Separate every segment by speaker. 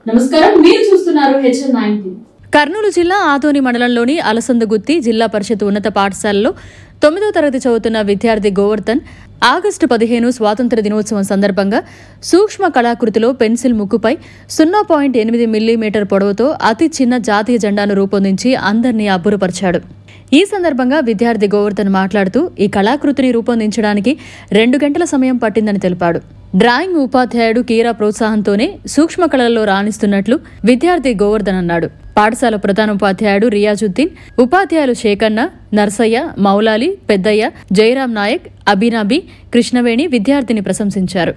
Speaker 1: నమస్కారం మీరు చూస్తున్నారు హెచ్ఎన్ నైన్టీ
Speaker 2: కర్నూలు జిల్లా ఆదోని మండలంలోని అలసందగుత్తి జిల్లా పరిషత్ ఉన్నత పాఠశాలలో తొమ్మిదో తరగతి చదువుతున్న విద్యార్థి గోవర్ధన్ ఆగస్టు పదిహేను స్వాతంత్ర దినోత్సవం సందర్భంగా సూక్ష్మ కళాకృతిలో పెన్సిల్ ముక్కుపై సున్నా పాయింట్ ఎనిమిది మిల్లీమీటర్ పొడవుతో అతి చిన్న జాతీయ జెండాను రూపొందించి అందరినీ అబ్బురపరిచాడు ఈ సందర్భంగా విద్యార్థి గోవర్ధన్ మాట్లాడుతూ ఈ కళాకృతిని రూపొందించడానికి రెండు గంటల సమయం పట్టిందని తెలిపాడు డ్రాయింగ్ ఉపాధ్యాయుడు కీరా ప్రోత్సాహంతోనే సూక్ష్మ కళలలో రాణిస్తున్నట్లు విద్యార్థి గోవర్ధన్ అన్నాడు పాఠశాల ప్రధానోపాధ్యాయుడు రియాజుద్దీన్ ఉపాధ్యాయులు శేఖన్న నర్సయ్య మౌలాలి పెద్దయ్య జయరాం నాయక్ అభినాబి కృష్ణవేణి విద్యార్థిని ప్రశంసించారు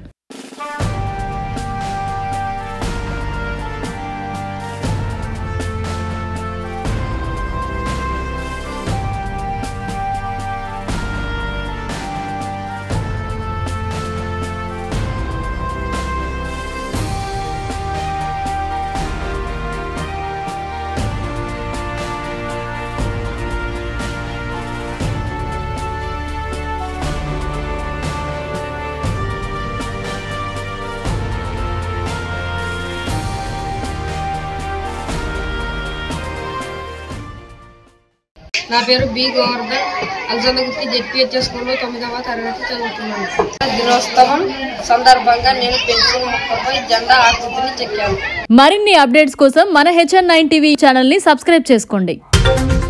Speaker 3: నా పేరు బి గోవర్ధన్ అలసందగుత్తి జెడ్పిహెచ్ఎస్ స్కూల్లో తొమ్మిదవ తరగతి చదువుతున్నాను దినోత్సవం సందర్భంగా నేను పెన్సిల్ మొక్కపై జెండా ఆకృతిని చెక్కాను
Speaker 2: మరిన్ని అప్డేట్స్ కోసం మన హెచ్ఎన్ నైన్ టీవీ ఛానల్ని సబ్స్క్రైబ్ చేసుకోండి